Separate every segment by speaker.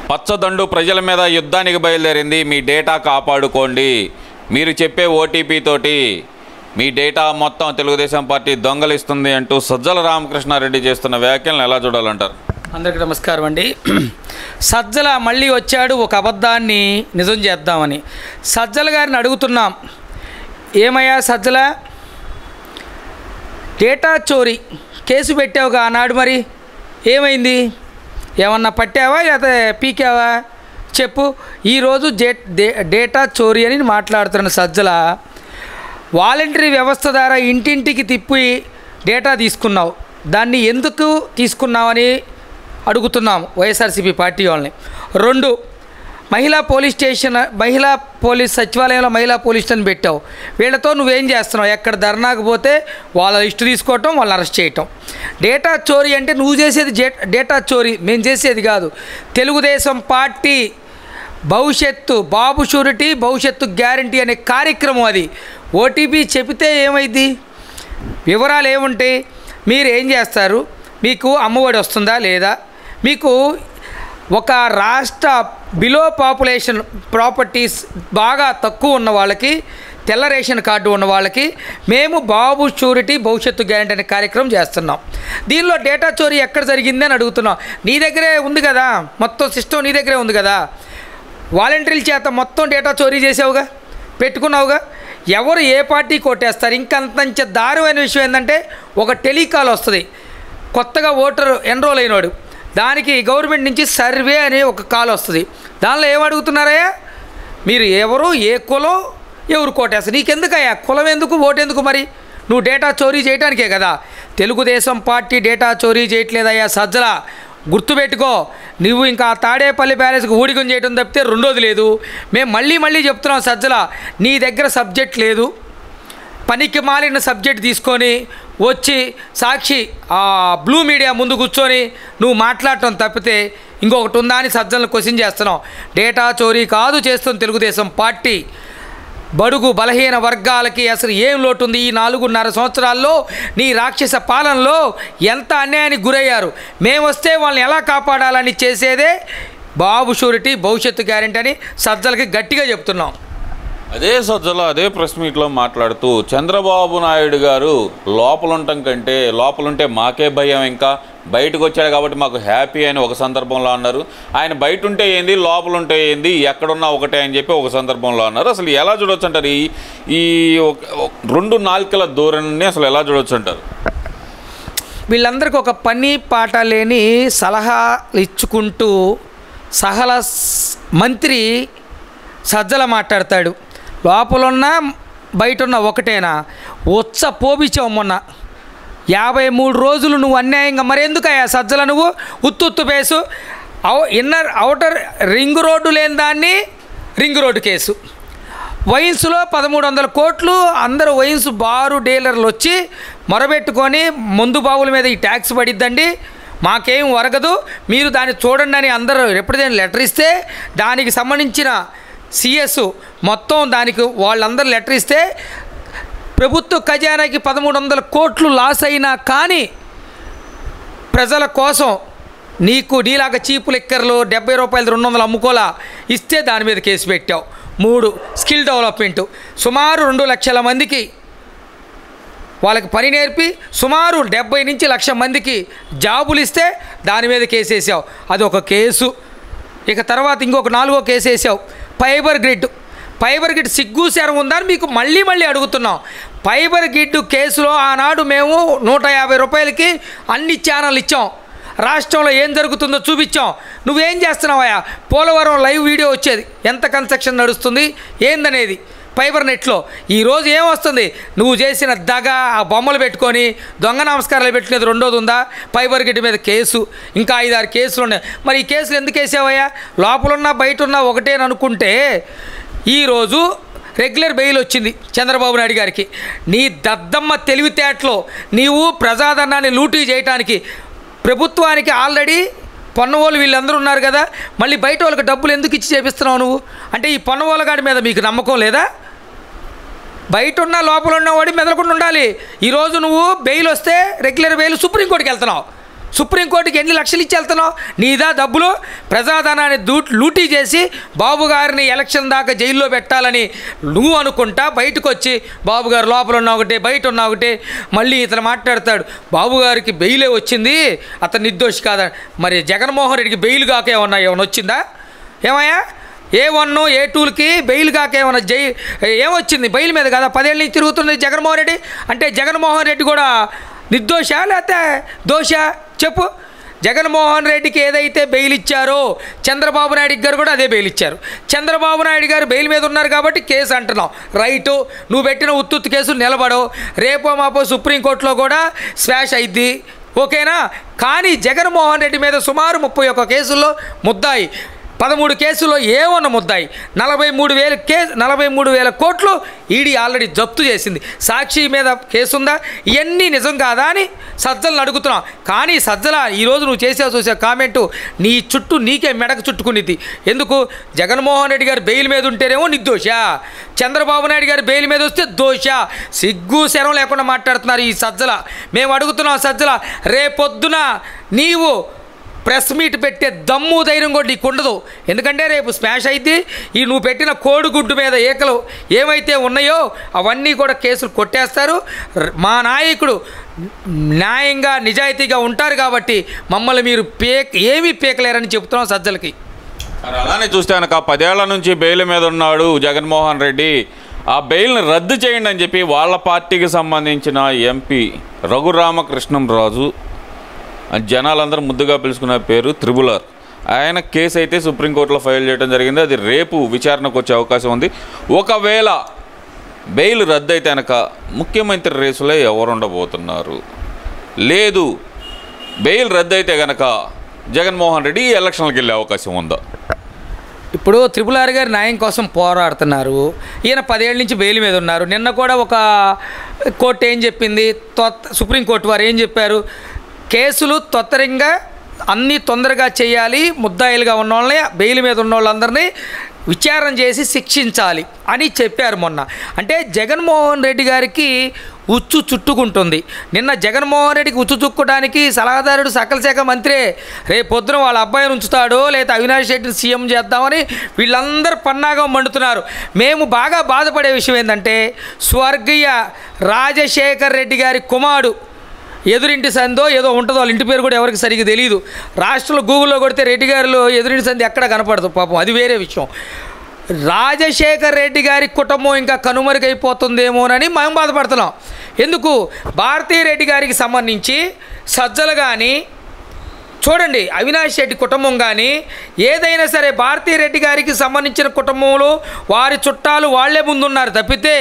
Speaker 1: పచ్చదండు ప్రజల మీద యుద్ధానికి బయలుదేరింది మీ డేటా కాపాడుకోండి మీరు చెప్పే ఓటీపీ తోటి మీ డేటా మొత్తం తెలుగుదేశం పార్టీ దొంగలిస్తుంది అంటూ సజ్జల రామకృష్ణారెడ్డి చేస్తున్న వ్యాఖ్యలను ఎలా చూడాలంటారు
Speaker 2: అందరికీ నమస్కారం అండి సజ్జల మళ్ళీ వచ్చాడు ఒక అబద్ధాన్ని నిజం చేద్దామని సజ్జల గారిని అడుగుతున్నాం ఏమయ్యా సజ్జల డేటా చోరీ కేసు పెట్టావుగా ఆనాడు మరి ఏమైంది ఏమన్నా పట్టావా లేకపోతే పీకావా చెప్పు ఈరోజు జే డే- డేటా చోరీ అని మాట్లాడుతున్న సజ్జల వాలంటరీ వ్యవస్థ ద్వారా ఇంటింటికి తిప్పి డేటా తీసుకున్నావు దాన్ని ఎందుకు తీసుకున్నావని అడుగుతున్నాము వైఎస్ఆర్సీపీ పార్టీ వాళ్ళని రెండు మహిళా పోలీస్ స్టేషన్ మహిళా పోలీస్ సచివాలయంలో మహిళా పోలీస్ స్టేషన్ పెట్టావు వీళ్ళతో నువ్వేం చేస్తున్నావు ఎక్కడ ధర్నాకు పోతే వాళ్ళ లిస్ట్ తీసుకోవటం వాళ్ళని అరెస్ట్ చేయటం డేటా చోరీ అంటే నువ్వు చేసేది జే- డేటా చోరీ మేము చేసేది కాదు తెలుగుదేశం పార్టీ భవిష్యత్తు బాబు షూరిటీ భవిష్యత్తు గ్యారంటీ అనే కార్యక్రమం అది ఓటీపీ చెబితే ఏమైంది వివరాలు ఏముంటాయి మీరు ఏం చేస్తారు మీకు అమ్మఒడి వస్తుందా లేదా మీకు ఒక రాష్ట్ర బిలో పాపులేషన్ ప్రాపర్టీస్ బాగా తక్కువ ఉన్న వాళ్ళకి తెల్ల రేషన్ కార్డు ఉన్న వాళ్ళకి మేము బాబు షూరిటీ భవిష్యత్తు గ్యారంటీ అనే కార్యక్రమం చేస్తున్నాం దీనిలో డేటా చోరీ ఎక్కడ జరిగింది అని అడుగుతున్నాం నీ దగ్గరే ఉంది కదా మొత్తం సిస్టమ్ నీ దగ్గరే ఉంది కదా వాలంటీర్ల చేత మొత్తం డేటా చోరీ చేసావుగా పెట్టుకున్నావుగా ఎవరు ఏ పార్టీ కొట్టేస్తారు ఇంకంతంత దారుణమైన విషయం ఏంటంటే ఒక టెలికాల్ వస్తుంది కొత్తగా ఓటర్ ఎన్రోల్ అయినవాడు దానికి గవర్నమెంట్ నుంచి సర్వే అనే ఒక కాల్ వస్తుంది దానిలో ఏమడుగుతున్నారయ్యా మీరు ఎవరు ఏ కులం ఎవరు కోటేస్తారు నీకెందుకయ్యా కులం ఎందుకు ఓటు ఎందుకు మరి నువ్వు డేటా చోరీ చేయడానికే కదా తెలుగుదేశం పార్టీ డేటా చోరీ చేయట్లేదయ్యా సజ్జల గుర్తుపెట్టుకో నువ్వు ఇంకా ఆ తాడేపల్లి ప్యాలెస్కి ఊడికం చేయడం తప్పితే రెండోది లేదు మేము మళ్ళీ మళ్ళీ చెప్తున్నాం సజ్జల నీ దగ్గర సబ్జెక్ట్ లేదు పనికి మాలిన సబ్జెక్ట్ తీసుకొని వచ్చి సాక్షి ఆ బ్లూ మీడియా ముందు కూర్చొని నువ్వు మాట్లాడటం తప్పితే ఇంకొకటి ఉందా అని సజ్జలను క్వశ్చన్ చేస్తున్నావు డేటా చోరీ కాదు చేస్తుంది తెలుగుదేశం పార్టీ బడుగు బలహీన వర్గాలకి అసలు ఏం లోటు ఉంది ఈ నాలుగున్నర సంవత్సరాల్లో నీ రాక్షస పాలనలో ఎంత అన్యాయానికి గురయ్యారు మేము వస్తే వాళ్ళని ఎలా కాపాడాలని చేసేదే బాబు షూరిటీ భవిష్యత్తు గ్యారెంటీ అని సజ్జలకి గట్టిగా చెప్తున్నాం
Speaker 1: అదే సజ్జల అదే ప్రెస్ మీట్లో మాట్లాడుతూ చంద్రబాబు నాయుడు గారు లోపలుండటం కంటే లోపలుంటే మాకే భయం ఇంకా బయటకు వచ్చాడు కాబట్టి మాకు హ్యాపీ అని ఒక సందర్భంలో అన్నారు ఆయన బయట ఉంటే ఏంది లోపల ఉంటే ఏంది ఎక్కడున్నా ఒకటే అని చెప్పి ఒక సందర్భంలో అన్నారు అసలు ఎలా చూడొచ్చు అంటారు ఈ ఈ ఒక- ఒక రెండు నాలుకల ధోరణిని అసలు ఎలా చూడొచ్చు అంటారు
Speaker 2: వీళ్ళందరికీ ఒక పని పాట లేని సలహాలు ఇచ్చుకుంటూ సహల స్- మంత్రి సజ్జల మాట్లాడతాడు లోపలున్న బయట ఉన్న ఒకటేనా ఉచ్చ పోపిచావు మొన్న యాభై మూడు రోజులు నువ్వు అన్యాయంగా మరెందుకయ్యా సజ్జల నువ్వు ఉత్తుత్తు పేసు అవ ఇన్నర్ అవుటర్ రింగ్ రోడ్డు లేని దాన్ని రింగ్ రోడ్డు కేసు వైన్స్లో పదమూడు వందల కోట్లు అందరూ వైన్స్ బారు డీలర్లు వచ్చి మొరబెట్టుకొని మందు బావుల మీద ఈ ట్యాక్స్ పడిద్దండి మాకేం వరగదు మీరు దాన్ని చూడండి అని అందరూ రిప్రజెంట్ లెటర్ ఇస్తే దానికి సంబంధించిన సిఎస్ మొత్తం దానికి వాళ్ళందరూ లెటర్ ఇస్తే ప్రభుత్వ ఖజానాకి పదమూడు వందల కోట్లు లాస్ అయినా కానీ ప్రజల కోసం నీకు నీలాగా చీపు లెక్కర్లు డెబ్బై రూపాయలు రెండు వందలు అమ్ముకోలా ఇస్తే దాని మీద కేసు పెట్టావు మూడు స్కిల్ డెవలప్మెంట్ సుమారు రెండు లక్షల మందికి వాళ్ళకి పని నేర్పి సుమారు డెబ్బై నుంచి లక్ష మందికి జాబులు ఇస్తే దాని మీద కేసు వేసావు అది ఒక కేసు ఇక తర్వాత ఇంకొక నాలుగో కేసు వేసావు ఫైబర్ గ్రిడ్ ఫైబర్ గ్రిడ్ సిగ్గు శరం ఉందని మీకు మళ్ళీ మళ్ళీ అడుగుతున్నాం ఫైబర్ గ్రిడ్ కేసులో ఆనాడు మేము నూట యాభై రూపాయలకి అన్ని ఛానల్ ఇచ్చాం రాష్ట్రంలో ఏం జరుగుతుందో చూపించాం నువ్వేం చేస్తున్నావయ్యా పోలవరం లైవ్ వీడియో వచ్చేది ఎంత కన్స్ట్రక్షన్ నడుస్తుంది ఏందనేది ఫైబర్ నెట్లో ఈరోజు ఏం వస్తుంది నువ్వు చేసిన దగ ఆ బొమ్మలు పెట్టుకొని దొంగ నమస్కారాలు పెట్టుకునేది రెండోది ఉందా ఫైబర్ గిడ్డ మీద కేసు ఇంకా ఐదారు కేసులు ఉన్నాయి మరి ఈ కేసులు ఎందుకు వేసావయ్యా లోపలున్నా బయట ఉన్నా ఒకటేని అనుకుంటే ఈరోజు రెగ్యులర్ బెయిల్ వచ్చింది చంద్రబాబు నాయుడు గారికి నీ దద్దమ్మ తెలివితేటలో నీవు ప్రజాదరణాన్ని లూటీ చేయటానికి ప్రభుత్వానికి ఆల్రెడీ పొన్నవోళ్ళు వీళ్ళందరూ ఉన్నారు కదా మళ్ళీ బయట వాళ్ళకి డబ్బులు ఎందుకు ఇచ్చి చేపిస్తున్నావు నువ్వు అంటే ఈ పొన్నవోళ్ళగాడి మీద మీకు నమ్మకం లేదా బయట ఉన్న లోపల ఉన్నవాడి మెదలకుండా ఉండాలి ఈరోజు నువ్వు బెయిల్ వస్తే రెగ్యులర్ బెయిల్ సుప్రీంకోర్టుకి వెళ్తున్నావు సుప్రీంకోర్టుకి ఎన్ని లక్షలు ఇచ్చి వెళ్తున్నావు నీదా డబ్బులు ప్రజాధనాన్ని దూ లూటీ చేసి బాబు గారిని ఎలక్షన్ దాకా జైల్లో పెట్టాలని నువ్వు అనుకుంటా బయటకు వచ్చి బాబు గారు లోపల ఉన్న ఒకటి బయట ఉన్న ఒకటి మళ్ళీ ఇతను మాట్లాడతాడు బాబు గారికి బెయిలే వచ్చింది అతను నిర్దోషి కాదా మరి జగన్మోహన్ రెడ్డికి బెయిల్ కాక ఏమన్నా ఏమైనా వచ్చిందా ఏమయ్యా ఏ వన్ ఏ టూలకి బెయిల్ కాక ఏమైనా జై ఏమొచ్చింది బెయిల్ మీద కదా పదేళ్ళ నుంచి తిరుగుతుంది జగన్మోహన్ రెడ్డి అంటే జగన్మోహన్ రెడ్డి కూడా నిర్దోష లేకపోతే దోష చెప్పు జగన్మోహన్ రెడ్డికి ఏదైతే బెయిల్ ఇచ్చారో చంద్రబాబు నాయుడు గారు కూడా అదే బెయిల్ ఇచ్చారు చంద్రబాబు నాయుడు గారు బెయిల్ మీద ఉన్నారు కాబట్టి కేసు అంటున్నాం రైటు నువ్వు పెట్టిన ఉత్తుత్తు కేసు నిలబడవు రేపో మాపో సుప్రీంకోర్టులో కూడా స్వాష్ అయింది ఓకేనా కానీ జగన్మోహన్ రెడ్డి మీద సుమారు ముప్పై ఒక్క కేసుల్లో ముద్దాయి పదమూడు కేసుల్లో ఏమన్న ముద్దాయి నలభై మూడు వేల కే నలభై మూడు వేల కోట్లు ఈడీ ఆల్రెడీ జప్తు చేసింది సాక్షి మీద కేసుందా ఇవన్నీ నిజం కాదా అని సజ్జలను అడుగుతున్నాం కానీ సజ్జల ఈరోజు నువ్వు చేసే చూసే కామెంటు నీ చుట్టూ నీకే మెడకు చుట్టుకునిద్ది ఎందుకు జగన్మోహన్ రెడ్డి గారు బెయిల్ మీద ఉంటేనేమో నిర్దోష చంద్రబాబు నాయుడు గారు బెయిల్ మీద వస్తే దోష సిగ్గు శరం లేకుండా మాట్లాడుతున్నారు ఈ సజ్జల మేము అడుగుతున్నాం సజ్జల రేపొద్దున నీవు ప్రెస్ మీట్ పెట్టే దమ్ము ధైర్యం కూడా నీకు ఉండదు ఎందుకంటే రేపు స్మాష్ అయితే ఈ నువ్వు పెట్టిన కోడిగుడ్డు మీద ఏకలు ఏమైతే ఉన్నాయో అవన్నీ కూడా కేసులు కొట్టేస్తారు ర- మా నాయకుడు న్యాయంగా నిజాయితీగా ఉంటారు కాబట్టి మమ్మల్ని మీరు పేక్ ఏమీ పీకలేరని చెప్తున్నాం సజ్జలకి
Speaker 1: మరి అలానే చూస్తే కనుక పదేళ్ల నుంచి బెయిల్ మీద ఉన్నాడు జగన్మోహన్ రెడ్డి ఆ బెయిల్ని రద్దు చేయండి అని చెప్పి వాళ్ళ పార్టీకి సంబంధించిన ఎంపీ రఘురామకృష్ణంరాజు ఆ జనాలందరూ ముద్దుగా పిలుచుకున్న పేరు త్రిబులర్ ఆయన కేసు అయితే సుప్రీంకోర్టులో ఫైల్ చేయడం జరిగింది అది రేపు విచారణకు వచ్చే అవకాశం ఉంది ఒకవేళ బెయిల్ రద్దు అయితే కనుక ముఖ్యమంత్రి రేసులో ఎవరు ఉండబోతున్నారు లేదు బెయిల్ రద్దు అయితే కనుక జగన్మోహన్ రెడ్డి ఈ ఎలక్షన్లకు వెళ్ళే అవకాశం ఉందా
Speaker 2: ఇప్పుడు త్రిపుల్ ఆర్ గారి న్యాయం కోసం పోరాడుతున్నారు ఈయన పదేళ్ళ నుంచి బెయిల్ మీద ఉన్నారు నిన్న కూడా ఒక కోర్టు ఏం చెప్పింది తొత్ సుప్రీంకోర్టు వారు ఏం చెప్పారు కేసులు తొత్తరంగా అన్నీ తొందరగా చేయాలి ముద్దాయిలుగా ఉన్న వాళ్ళని బెయిల్ మీద ఉన్న వాళ్ళందరినీ విచారణ చేసి శిక్షించాలి అని చెప్పారు మొన్న అంటే జగన్మోహన్ రెడ్డి గారికి ఉచ్చు చుట్టుకుంటుంది నిన్న జగన్మోహన్ రెడ్డికి ఉచ్చు చుక్కడానికి సలహాదారుడు సకల శాఖ మంత్రే రేపు పొద్దున వాళ్ళ అబ్బాయిని ఉంచుతాడో లేదా అవినాష్ రెడ్డిని సీఎం చేద్దామని వీళ్ళందరూ పన్నాగం మండుతున్నారు మేము బాగా బాధపడే విషయం ఏంటంటే స్వర్గీయ రాజశేఖర్ రెడ్డి గారి కుమారుడు ఎదురింటి సందో ఏదో ఉంటుందో వాళ్ళ ఇంటి పేరు కూడా ఎవరికి సరిగ్గా తెలియదు రాష్ట్రంలో గూగుల్లో కొడితే రెడ్డి గారిలో ఎదురింటి సంది ఎక్కడ కనపడదు పాపం అది వేరే విషయం రాజశేఖర్ రెడ్డి గారి కుటుంబం ఇంకా కనుమరుగైపోతుందేమోనని మేము బాధపడుతున్నాం ఎందుకు భారతీ రెడ్డి గారికి సంబంధించి సజ్జలు కానీ చూడండి అవినాష్ రెడ్డి కుటుంబం కానీ ఏదైనా సరే భారతీ రెడ్డి గారికి సంబంధించిన కుటుంబంలో వారి చుట్టాలు వాళ్లే ముందున్నారు తప్పితే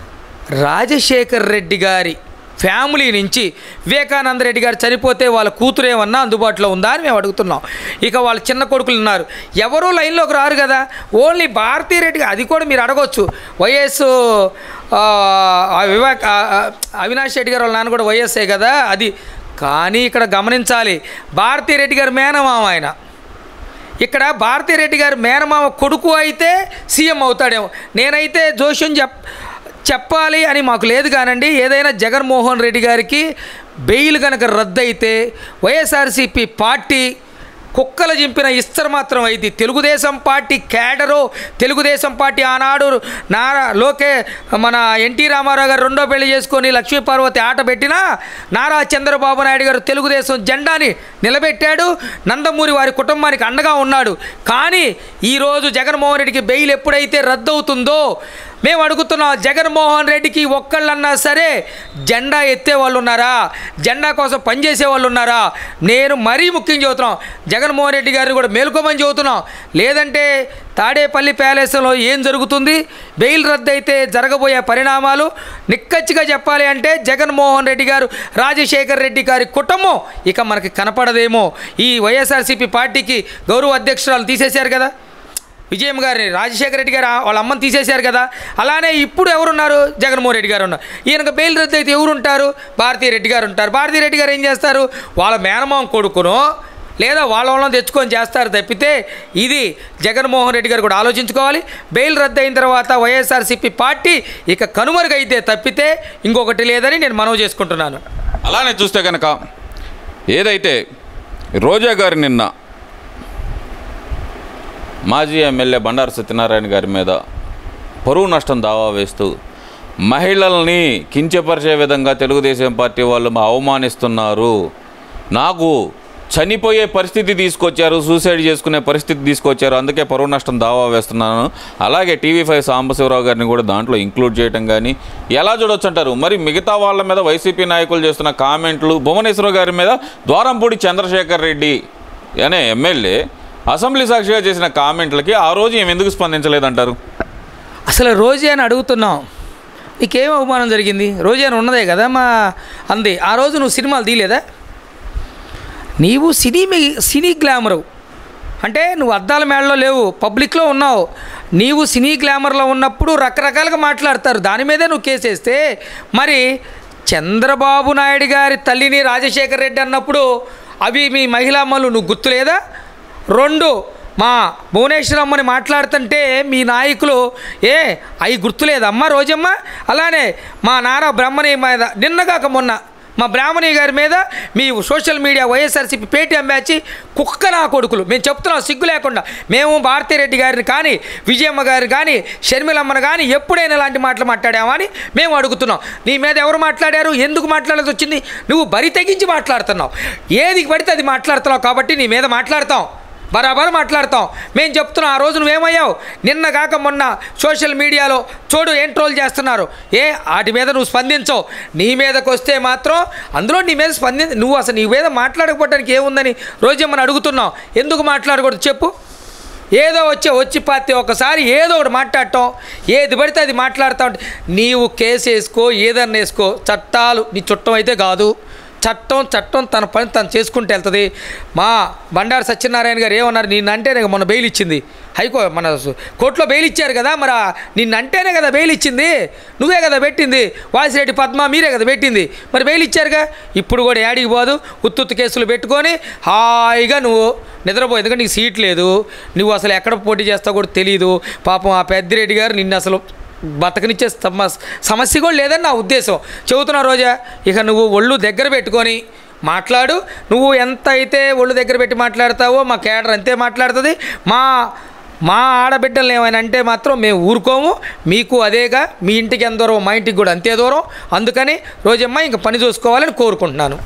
Speaker 2: రాజశేఖర్ రెడ్డి గారి ఫ్యామిలీ నుంచి వివేకానంద రెడ్డి గారు చనిపోతే వాళ్ళ కూతురు ఏమన్నా అందుబాటులో ఉందా అని మేము అడుగుతున్నాం ఇక వాళ్ళ చిన్న కొడుకులు ఉన్నారు ఎవరూ లైన్లోకి రారు కదా ఓన్లీ భారతీ రెడ్డి గారు అది కూడా మీరు అడగొచ్చు వైఎస్ ఆ, ఆ వివేక్ ఆ, ఆ, అవినాష్ రెడ్డి గారు వాళ్ళ నాన్న కూడా వైఎస్ఏ కదా అది కానీ ఇక్కడ గమనించాలి భారతీ రెడ్డి గారు మేనమామ ఆయన ఇక్కడ భారతీరెడ్డి గారు మేనమామ కొడుకు అయితే సీఎం అవుతాడేమో నేనైతే జోష్యం చెప్ చెప్పాలి అని మాకు లేదు కానండి ఏదైనా జగన్మోహన్ రెడ్డి గారికి బెయిల్ కనుక రద్దు అయితే వైఎస్ఆర్సీపీ పార్టీ కుక్కలు చింపిన ఇస్తరు మాత్రం అయింది Telugu Desam party cadre Telugu Desam party ఆనాడు నారా లోకే మన ఎన్టీ రామారావు గారు రెండో పెళ్లి చేసుకొని లక్ష్మీపార్వతి ఆట పెట్టినా నారా చంద్రబాబు నాయుడు గారు తెలుగుదేశం జెండాని నిలబెట్టాడు నందమూరి వారి కుటుంబానికి అండగా ఉన్నాడు కానీ ఈరోజు జగన్మోహన్ రెడ్డికి బెయిల్ ఎప్పుడైతే రద్దు అవుతుందో మేము అడుగుతున్నాం జగన్మోహన్ రెడ్డికి ఒక్కళ్ళన్నా సరే జెండా ఎత్తే వాళ్ళు ఉన్నారా జెండా కోసం పనిచేసే వాళ్ళు ఉన్నారా నేను మరీ ముఖ్యం చెబుతున్నాం జగన్మోహన్ రెడ్డి గారిని కూడా మేలుకోమని చెబుతున్నాం లేదంటే తాడేపల్లి ప్యాలెస్లో ఏం జరుగుతుంది బెయిల్ రద్దు అయితే జరగబోయే పరిణామాలు నిక్కచ్చిగా చెప్పాలి అంటే జగన్మోహన్ రెడ్డి గారు రాజశేఖర్ రెడ్డి గారి కుటుంబం ఇక మనకి కనపడదేమో ఈ వైఎస్ఆర్సీపీ పార్టీకి గౌరవ అధ్యక్షురాలు తీసేశారు కదా విజయం గారిని రాజశేఖర రెడ్డి గారు వాళ్ళ అమ్మని తీసేశారు కదా అలానే ఇప్పుడు ఎవరున్నారు జగన్మోహన్ రెడ్డి గారు ఉన్నారు ఈయనకు బెయిల్ రద్దు అయితే ఎవరు ఉంటారు భారతీ రెడ్డి గారు ఉంటారు భారతీ రెడ్డి గారు ఏం చేస్తారు వాళ్ళ మేనమామ కొడుకునో లేదా వాళ్ళ వాళ్ళని తెచ్చుకొని చేస్తారు తప్పితే ఇది జగన్మోహన్ రెడ్డి గారు కూడా ఆలోచించుకోవాలి బెయిల్ రద్దు అయిన తర్వాత వైఎస్ఆర్సీపీ పార్టీ ఇక కనుమరుగైతే తప్పితే ఇంకొకటి లేదని నేను మనవి చేసుకుంటున్నాను
Speaker 1: అలానే చూస్తే కనుక ఏదైతే రోజా గారు నిన్న మాజీ ఎమ్మెల్యే బండారు సత్యనారాయణ గారి మీద పరువు నష్టం దావా వేస్తూ మహిళల్ని కించపరిచే విధంగా తెలుగుదేశం పార్టీ వాళ్ళు మా అవమానిస్తున్నారు నాకు చనిపోయే పరిస్థితి తీసుకొచ్చారు సూసైడ్ చేసుకునే పరిస్థితి తీసుకొచ్చారు అందుకే పరువు నష్టం దావా వేస్తున్నాను అలాగే టీవీ ఫైవ్ సాంబశివరావు గారిని కూడా దాంట్లో ఇంక్లూడ్ చేయటం కానీ ఎలా చూడొచ్చు అంటారు మరి మిగతా వాళ్ళ మీద వైసీపీ నాయకులు చేస్తున్న కామెంట్లు భువనేశ్వర గారి మీద ద్వారంపూడి చంద్రశేఖర్ రెడ్డి అనే ఎమ్మెల్యే అసెంబ్లీ సాక్షిగా చేసిన కామెంట్లకి ఆ రోజు ఏం ఎందుకు స్పందించలేదంటారు
Speaker 2: అసలు రోజే అని అడుగుతున్నాం నీకేం అవమానం జరిగింది రోజే అని ఉన్నదే కదా మా అంది ఆ రోజు నువ్వు సినిమాలు తీయలేదా నీవు సినీ మీ- సినీ గ్లామరు అంటే నువ్వు అద్దాల మేడలో లేవు పబ్లిక్లో ఉన్నావు నీవు సినీ గ్లామర్లో ఉన్నప్పుడు రకరకాలుగా మాట్లాడతారు దాని మీదే నువ్వు కేసేస్తే మరి చంద్రబాబు నాయుడు గారి తల్లిని రాజశేఖర్ రెడ్డి అన్నప్పుడు అవి మీ మహిళామ్మలు నువ్వు గుర్తులేదా రెండు మా భువనేశ్వరమ్మని మాట్లాడుతుంటే మీ నాయకులు ఏ అవి గుర్తులేదమ్మా రోజమ్మ అలానే మా నారా బ్రహ్మణి మీద నిన్నగాక మొన్న మా బ్రాహ్మణి గారి మీద మీ social media YSRCP Paytm batch కుక్క నా కొడుకులు మేము చెప్తున్నాం సిగ్గు లేకుండా మేము భారతిరెడ్డి గారిని కానీ విజయమ్మ గారిని కానీ షర్మిలమ్మను కానీ ఎప్పుడైనా ఇలాంటి మాటలు మాట్లాడామా అని మేము అడుగుతున్నాం నీ మీద ఎవరు మాట్లాడారు ఎందుకు మాట్లాడాల్సి వచ్చింది నువ్వు బరి తెగించి మాట్లాడుతున్నావు ఏది పడితే అది మాట్లాడుతున్నావు కాబట్టి నీ మీద మాట్లాడతాం బరాబర్ మాట్లాడతాం మేము చెప్తున్నాం ఆ రోజు నువ్వేమయ్యావు నిన్న కాక మొన్న సోషల్ మీడియాలో చూడు ఏం ట్రోల్ చేస్తున్నారు ఏ వాటి మీద నువ్వు స్పందించవు నీ మీదకి వస్తే మాత్రం అందులో నీ మీద స్పంది నువ్వు అసలు నీ మీద మాట్లాడకపోవడానికి ఏముందని రోజేమని అడుగుతున్నావు ఎందుకు మాట్లాడకూడదు చెప్పు ఏదో వచ్చే వచ్చి పాతి ఒకసారి ఏదో ఒకటి మాట్లాడటం ఏది పడితే అది మాట్లాడుతూ ఉంటే నీవు కేసు వేసుకో ఏదన్నా వేసుకో చట్టాలు నీ చుట్టం అయితే కాదు చట్టం చట్టం తన పని తను చేసుకుంటూ వెళ్తుంది మా బండారు సత్యనారాయణ గారు ఏమన్నారు నిన్నంటేనే మొన్న బెయిల్ ఇచ్చింది హైకో మన సు- కోర్టులో బెయిల్ ఇచ్చారు కదా మరి ఆ నిన్నంటేనే కదా బెయిల్ ఇచ్చింది నువ్వే కదా పెట్టింది వాసిరెడ్డి పద్మ మీరే కదా పెట్టింది మరి బెయిల్ ఇచ్చారుగా ఇప్పుడు కూడా యాడికి పోదు ఉత్తుత్తు కేసులు పెట్టుకొని హాయిగా నువ్వు నిద్రపో ఎందుకంటే నీకు సీట్ లేదు నువ్వు అసలు ఎక్కడ పోటీ చేస్తావు కూడా తెలియదు పాపం ఆ పెద్దిరెడ్డి గారు నిన్ను అసలు బతకనిచ్చే సమ సమస్య కూడా లేదని నా ఉద్దేశం చెబుతున్నా రోజా ఇక నువ్వు ఒళ్ళు దగ్గర పెట్టుకొని మాట్లాడు నువ్వు ఎంత అయితే ఒళ్ళు దగ్గర పెట్టి మాట్లాడతావో మా కేడర్ అంతే మాట్లాడుతుంది మా మా ఆడబిడ్డలు ఏమైనా అంటే మాత్రం మేము ఊరుకోము మీకు అదేగా మీ ఇంటికి ఎంత దూరం మా ఇంటికి కూడా అంతే దూరం అందుకని రోజమ్మ ఇంక పని చూసుకోవాలని కోరుకుంటున్నాను